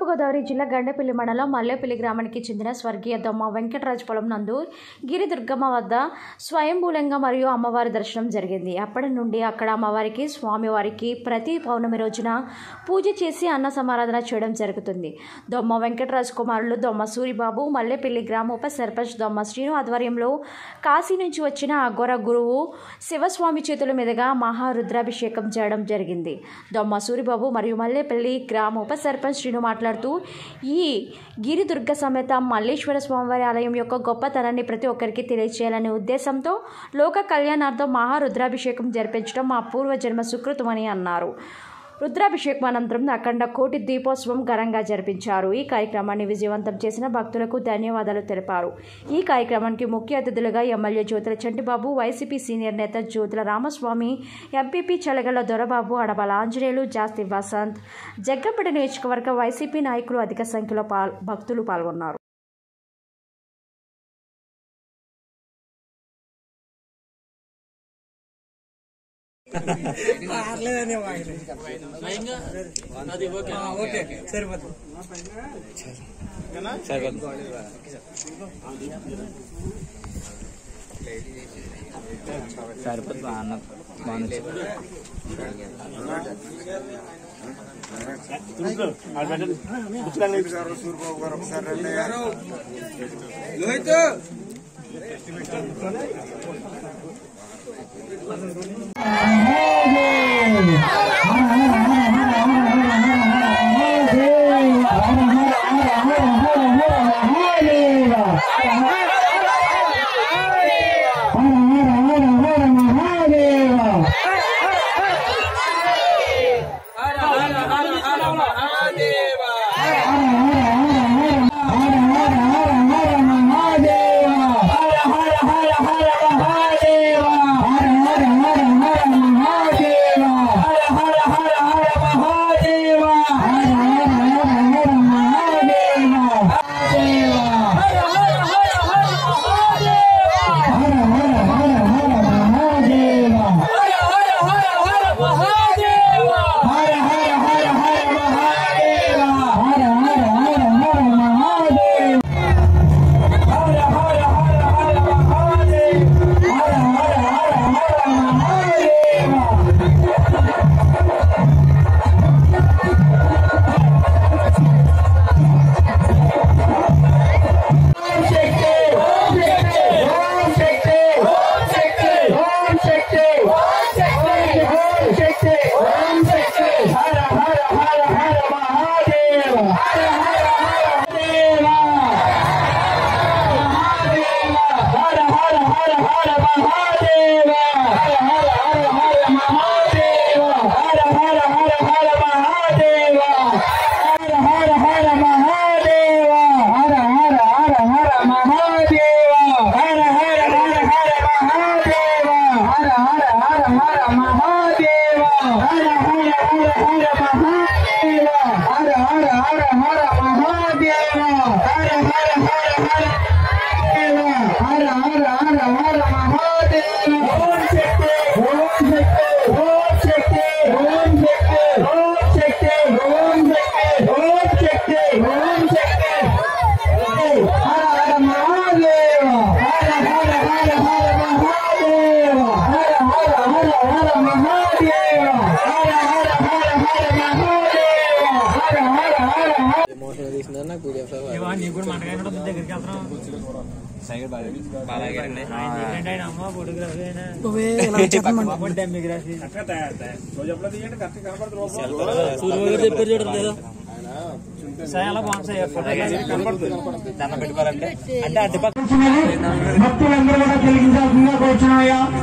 తూర్పుగోదావరి జిల్లా గండపల్లి మండలం మల్లేపల్లి గ్రామానికి చెందిన స్వర్గీయ దొమ్మ వెంకటరాజపురం నందు గిరి దుర్గమ్మ వద్ద స్వయంభూలంగా మరియు అమ్మవారి దర్శనం జరిగింది అప్పటి నుండి అక్కడ అమ్మవారికి స్వామివారికి ప్రతి పౌర్ణమి రోజున పూజ చేసి అన్న సమారాధన చేయడం జరుగుతుంది దొమ్మ వెంకటరాజు కుమారులు దొమ్మ సూరిబాబు మల్లేపల్లి గ్రామ ఉప సర్పంచ్ దొమ్మ శ్రీను ఆధ్వర్యంలో కాశీ నుంచి వచ్చిన అఘోర గురువు శివస్వామి చేతుల మీదుగా మహారుద్రాభిషేకం చేయడం జరిగింది దొమ్మ సూరిబాబు మరియు మల్లేపల్లి గ్రామ ఉప సర్పంచ్ శ్రీను మాట్లాడుతూ ఈ గిరిదుర్గ సమేత మల్లేశ్వర స్వామివారి ఆలయం యొక్క గొప్పతనాన్ని ప్రతి ఒక్కరికి తెలియజేయాలనే ఉద్దేశంతో లోక కళ్యాణార్థం మహారుద్రాభిషేకం జరిపించడం మా పూర్వజన్మ సుకృతమని అన్నారు రుద్రాభిషేకం అనంతరం అఖండ కోటి దీపోత్సవం ఘనంగా జరిపించారు ఈ కార్యక్రమాన్ని విజయవంతం చేసిన భక్తులకు ధన్యవాదాలు తెలిపారు ఈ కార్యక్రమానికి ముఖ్య అతిథులుగా MLA Jyothula Chantibabu YCP senior నేత జ్యోతుల రామస్వామి ఎంపీపీ చలగల దొరబాబు అడబల ఆంజనేయులు జాస్తి వసంత్ జగ్గంపేట నియోజకవర్గ వైసీపీ నాయకులు అధిక సంఖ్యలో పాల్ భక్తులు పాల్గొన్నారు పర్లేదని ఓకే సరిపోతుంది సరిపోతుంది అన్న బాగా సూర్యబాబు గారు ఒకసారి రండి లోహిత్ నీకు కూడా మంటగా దగ్గరికి వెళ్తున్నాం బాలాగారండి ఏంటంటే ఆయన అమ్మ ఫోటోగ్రఫీ అయినా నువ్వే ఇలా చెప్పమంట డెమోగ్రఫీ సూర్యబాబు చెప్పారు చూడండి ఏదో చాలా బాగుంటాయి ఫోటోగ్రఫీ దండ పెట్టుకోవాలంటే అంటే అటు పక్క భక్తులందరూ కూడా కలిగించాల్సిందిగా కోరుచున్నాయా